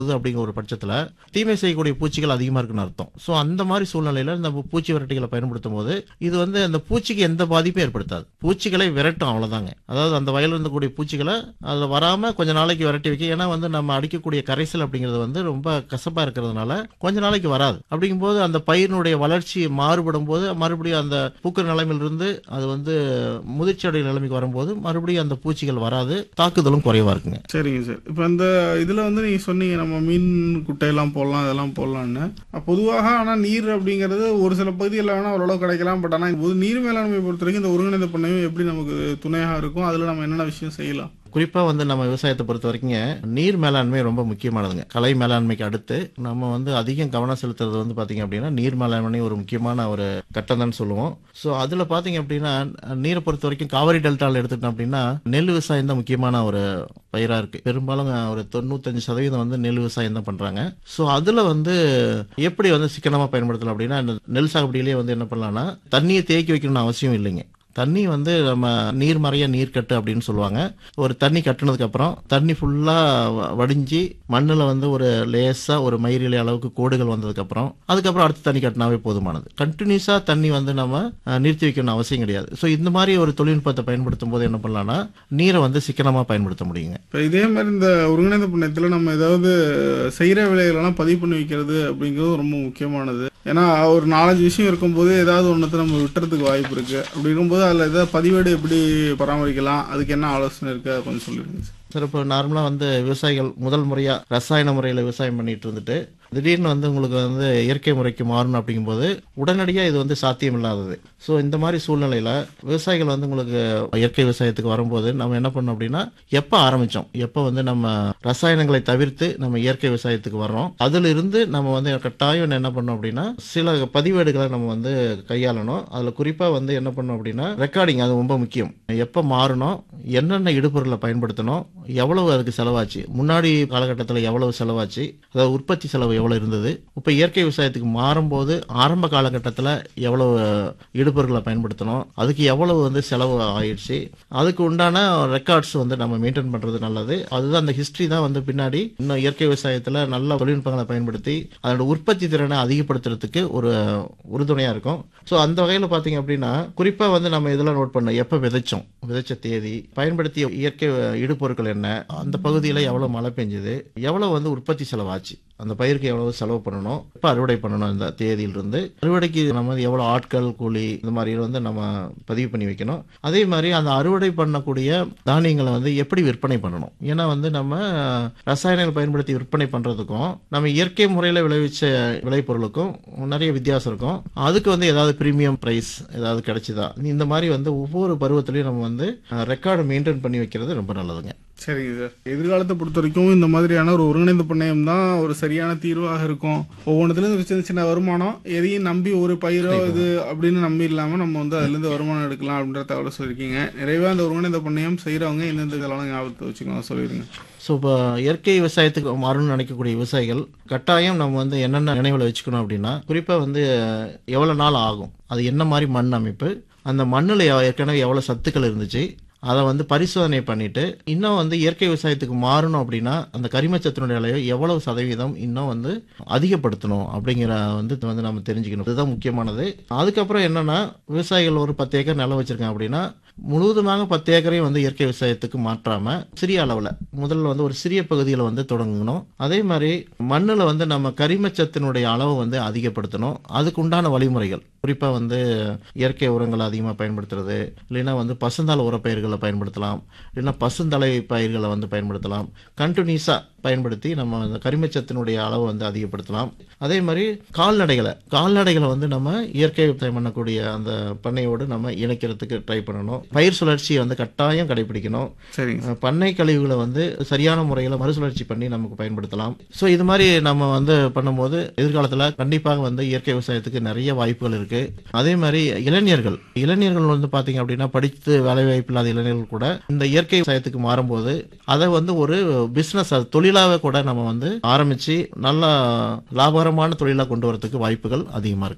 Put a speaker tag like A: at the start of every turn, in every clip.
A: வருது அப்படிங்கிற ஒரு பட்சத்துல தீமை செய்யக்கூடிய பூச்சிகள் அதிகமா இருக்குன்னு அர்த்தம் ஸோ அந்த மாதிரி சூழ்நிலையில இந்த பூச்சி விரட்டிகளை பயன்படுத்தும் போது இது வந்து அந்த பூச்சிக்கு எந்த பாதிப்பும் ஏற்படுத்தாது பூச்சிகளை விரட்டும் அவ்வளவுதாங்க அதாவது அந்த வயலில் இருந்தக்கூடிய பூச்சிகளை அதுல வராம கொஞ்ச நாளைக்கு விரட்டி வைக்க ஏன்னா வந்து நம்ம அடிக்கக்கூடிய கரைசல் அப்படிங்கிறது வந்து ரொம்ப கசப்பா இருக்கிறதுனால கொஞ்ச நாளைக்கு வராது அப்படிங்கும்போது அந்த பயிரினுடைய வளர்ச்சி மாறுபடும் போது மறுபடியும் அந்த பூக்கிற நிலைமையிலிருந்து அது வந்து முதிர்ச்சி அடைய நிலைமைக்கு வரும்போது மறுபடியும் அந்த பூச்சிகள் வராது தாக்குதலும் குறைவா இருக்குங்க
B: சரிங்க சார் இப்போ இந்த இதில் வந்து நீங்கள் சொன்னீங்க நம்ம மீன் குட்டையெல்லாம் போடலாம் இதெல்லாம் போடலாம்னு அப்ப பொதுவாக ஆனால் நீர் அப்படிங்கிறது ஒரு சில பகுதிகளில் வேணால் ஓரளவு கிடைக்கலாம் பட் ஆனால் பொது நீர் மேலாண்மை பொறுத்த வரைக்கும் இந்த ஒருங்கிணைந்த பண்ணையும் எப்படி நமக்கு துணையாக இருக்கும் அதில் நம்ம என்னென்ன விஷயம் செய்யலாம்
A: குறிப்பா வந்து நம்ம விவசாயத்தை பொறுத்த வரைக்கும் நீர் மேலாண்மை ரொம்ப முக்கியமானதுங்க கலை மேலாண்மைக்கு அடுத்து நம்ம வந்து அதிகம் கவனம் செலுத்துறது வந்து பாத்தீங்க அப்படின்னா நீர் மேலாண்மை ஒரு முக்கியமான ஒரு கட்டம் தான் சொல்லுவோம் ஸோ அதுல பாத்தீங்க அப்படின்னா நீரை பொறுத்த வரைக்கும் காவிரி டெல்டாவில் எடுத்துட்டோம் அப்படின்னா நெல் விவசாயம் தான் முக்கியமான ஒரு பயிரா இருக்கு பெரும்பாலும் ஒரு தொண்ணூத்தஞ்சு சதவீதம் வந்து நெல் விவசாயம் தான் பண்றாங்க ஸோ அதுல வந்து எப்படி வந்து சிக்கனமா பயன்படுத்தலாம் அப்படின்னா இந்த நெல் சாகுபடியிலேயே வந்து என்ன பண்ணலாம்னா தண்ணியை தேக்கி வைக்கணும்னு அவசியம் இல்லைங்க தண்ணி வந்து நம்ம நீர் மறைய நீர் கட்டு அப்படின்னு சொல்லுவாங்க ஒரு தண்ணி கட்டுனதுக்கு அப்புறம் தண்ணி ஃபுல்லா வ- வடிஞ்சு மண்ணுல வந்து ஒரு லேசா ஒரு மயிரிலை அளவுக்கு கோடுகள் வந்ததுக்கு அப்புறம் அதுக்கப்புறம் அடுத்து தண்ணி கட்டினாவே போதுமானது கண்டினியூஸா தண்ணி வந்து நம்ம அஹ், நிறுத்தி வைக்கணும் அவசியம் கிடையாது ஸோ இந்த மாதிரி ஒரு தொழில்நுட்பத்தை பயன்படுத்தும் போது என்ன பண்ணலாம்னா நீரை வந்து சிக்கனமா பயன்படுத்த முடியுங்க
B: இப்போ இதே மாதிரி இந்த ஒருங்கிணைந்த பண்ணையத்தில் நம்ம ஏதாவது செய்கிற வேலைகளெல்லாம் பதிவு பண்ணி வைக்கிறது அப்படிங்கிறது ரொம்ப முக்கியமானது ஏன்னா ஒரு நாலஞ்சு விஷயம் இருக்கும்போது ஏதாவது ஒன்றத்தை நம்ம விட்டுறதுக்கு வாய்ப்பு இருக்குது அப்படி இருக்கும்போது அதில் ஏதாவது பதிவேடு எப்படி பராமரிக்கலாம் அதுக்கு என்ன ஆலோசனை இருக்குது அதை கொஞ்சம் சொல்லிடுங்க சார்
A: சார் இப்போ நார்மலாக வந்து விவசாயிகள் முதல் முறையாக ரசாயன முறையில் விவசாயம் பண்ணிட்டு இருந்துட்டு திடீர்னு வந்து உங்களுக்கு வந்து இயற்கை முறைக்கு மாறணும் அப்படிங்கும்போது உடனடியாக இது வந்து சாத்தியம் இல்லாதது ஸோ இந்த மாதிரி சூழ்நிலையில் விவசாயிகள் வந்து உங்களுக்கு இயற்கை விவசாயத்துக்கு வரும்போது நம்ம என்ன பண்ணோம் அப்படின்னா எப்போ ஆரம்பித்தோம் எப்போ வந்து நம்ம ரசாயனங்களை தவிர்த்து நம்ம இயற்கை விவசாயத்துக்கு வர்றோம் அதுல இருந்து நம்ம வந்து கட்டாயம் என்ன பண்ணோம் அப்படின்னா சில பதிவேடுகளை நம்ம வந்து கையாளணும் அதில் குறிப்பாக வந்து என்ன பண்ணோம் அப்படின்னா ரெக்கார்டிங் அது ரொம்ப முக்கியம் எப்போ மாறணும் என்னென்ன இடுபொருளை பயன்படுத்தணும் எவ்வளவு அதுக்கு செலவாச்சு முன்னாடி காலகட்டத்தில் எவ்வளவு செலவாச்சு அதாவது உற்பத்தி செலவு எவ்வளவு இருந்தது இப்போ இயற்கை விவசாயத்துக்கு மாறும்போது ஆரம்ப காலகட்டத்தில் எவ்வளவு இடுபொருளை பயன்படுத்தணும் அதுக்கு எவ்வளவு வந்து செலவு ஆயிடுச்சு அதுக்கு உண்டான ரெக்கார்ட்ஸ் வந்து நம்ம மெயின்டைன் பண்றது நல்லது அதுதான் அந்த ஹிஸ்டரி தான் வந்து பின்னாடி இன்னும் இயற்கை விவசாயத்தில் நல்ல தொழில்நுட்பங்களை பயன்படுத்தி அதோட உற்பத்தி திறனை அதிகப்படுத்துறதுக்கு ஒரு உறுதுணையா இருக்கும் ஸோ அந்த வகையில் பார்த்தீங்க அப்படின்னா குறிப்பாக வந்து நம்ம இதெல்லாம் நோட் பண்ணோம் எப்போ விதைச்சோம் விதைச்ச தேதி பயன்படுத்திய இயற்கை இடுபொருட்கள் என்ன அந்த பகுதியில் எவ்வளோ மழை பெஞ்சது எவ்வளோ வந்து உற்பத்தி செலவாச்சு அந்த பயிருக்கு எவ்வளவு செலவு பண்ணணும் எப்போ அறுவடை பண்ணணும் இந்த தேதியிலிருந்து அறுவடைக்கு நம்ம வந்து எவ்வளோ ஆட்கள் கூலி இந்த மாதிரி வந்து நம்ம பதிவு பண்ணி வைக்கணும் அதே மாதிரி அந்த அறுவடை பண்ணக்கூடிய தானியங்களை வந்து எப்படி விற்பனை பண்ணணும் ஏன்னா வந்து நம்ம ரசாயனங்கள் பயன்படுத்தி விற்பனை பண்றதுக்கும் நம்ம இயற்கை முறையில் விளைவிச்ச விளைபொருளுக்கும் நிறைய வித்தியாசம் இருக்கும் அதுக்கு வந்து ஏதாவது பிரீமியம் பிரைஸ் ஏதாவது கிடைச்சுதா இந்த மாதிரி வந்து ஒவ்வொரு பருவத்திலையும் நம்ம வந்து ரெக்கார்டு மெயின்டைன் பண்ணி வைக்கிறது ரொம்ப நல்லதுங்க
B: சரிங்க சார் எதிர்காலத்தை பொறுத்த வரைக்கும் இந்த மாதிரியான ஒரு ஒருங்கிணைந்த பண்ணையம் தான் ஒரு சரியான தீர்வாக இருக்கும் ஒவ்வொன்றுத்துலேருந்து ஒரு சின்ன சின்ன வருமானம் எதையும் நம்பி ஒரு பயிரோ இது அப்படின்னு நம்பி இல்லாமல் நம்ம வந்து அதுலேருந்து வருமானம் எடுக்கலாம் அப்படின்ற தகவலை சொல்லியிருக்கீங்க நிறைவாக அந்த ஒருங்கிணைந்த பண்ணையம் செய்கிறவங்க எந்தெந்த இதெல்லாம் ஞாபகத்தை வச்சுக்கோங்க சொல்லிடுங்க
A: ஸோ இப்போ இயற்கை விவசாயத்துக்கு மாறணும்னு நினைக்கக்கூடிய விவசாயிகள் கட்டாயம் நம்ம வந்து என்னென்ன நினைவில் வச்சுக்கணும் அப்படின்னா குறிப்பாக வந்து எவ்வளோ நாள் ஆகும் அது என்ன மாதிரி மண் அமைப்பு அந்த மண்ணில் ஏற்கனவே எவ்வளோ சத்துக்கள் இருந்துச்சு அதை வந்து பரிசோதனை பண்ணிட்டு இன்னும் வந்து இயற்கை விவசாயத்துக்கு மாறணும் அப்படின்னா அந்த கரிமச்சத்தினுடைய அளவை எவ்வளவு சதவீதம் இன்னும் வந்து அதிகப்படுத்தணும் அப்படிங்கிற வந்து இது வந்து நம்ம தெரிஞ்சுக்கணும் இதுதான் முக்கியமானது அதுக்கப்புறம் என்னன்னா விவசாயிகள் ஒரு பத்து ஏக்கர் நிலம் வச்சிருக்காங்க அப்படின்னா முழுவதுமாக பத்து ஏக்கரையும் வந்து இயற்கை விவசாயத்துக்கு மாற்றாம சிறிய அளவில் முதல்ல வந்து ஒரு சிறிய பகுதியில் வந்து தொடங்கணும் அதே மாதிரி மண்ணில் வந்து நம்ம கரிமச்சத்தினுடைய அளவை வந்து அதிகப்படுத்தணும் அதுக்கு உண்டான வழிமுறைகள் குறிப்பாக வந்து இயற்கை உரங்களை அதிகமாக பயன்படுத்துறது இல்லைன்னா வந்து பசுந்தாள் உரப்பயிர்களை பயன்படுத்தலாம் இல்லைன்னா பசுந்தலை பயிர்களை வந்து பயன்படுத்தலாம் கண்டினியூஸாக பயன்படுத்தி நம்ம அந்த கரிமச்சத்தினுடைய அளவை வந்து அதிகப்படுத்தலாம் அதே மாதிரி கால்நடைகளை கால்நடைகளை வந்து நம்ம இயற்கை விவசாயம் பண்ணக்கூடிய அந்த பண்ணையோடு நம்ம இணைக்கிறதுக்கு ட்ரை பண்ணணும் பயிர் சுழற்சியை வந்து கட்டாயம் கடைபிடிக்கணும்
B: சரிங்க
A: அஹ் பண்ணை கழிவுகளை வந்து சரியான முறையில் மறுசுழற்சி பண்ணி நமக்கு பயன்படுத்தலாம் ஸோ இது மாதிரி நம்ம வந்து பண்ணும்போது எதிர்காலத்தில் கண்டிப்பாக வந்து இயற்கை விவசாயத்துக்கு நிறைய வாய்ப்புகள் இருக்கு அதே மாதிரி இளைஞர்கள் இளைஞர்கள் வந்து பார்த்தீங்க அப்படின்னா படித்து வேலை வாய்ப்பு இல்லாத இளைஞர்கள் கூட இந்த இயற்கை விவசாயத்துக்கு மாறும்போது அதை வந்து ஒரு பிஸ்னஸ் தொழிலாக கூட நம்ம வந்து ஆரம்பிச்சு நல்ல லாபகரமான தொழிலாக கொண்டு வரதுக்கு வாய்ப்புகள் அதிகமாக இருக்குங்க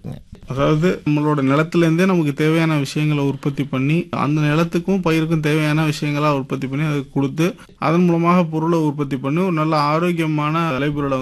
B: அதாவது நம்மளோட நிலத்துல நமக்கு தேவையான விஷயங்களை உற்பத்தி பண்ணி அந்த நிலத்துக்கும் பயிருக்கும் தேவையான விஷயங்களா உற்பத்தி பண்ணி அதை கொடுத்து அதன் மூலமாக பொருளை உற்பத்தி பண்ணி ஒரு நல்ல ஆரோக்கியமான விளைபொருளை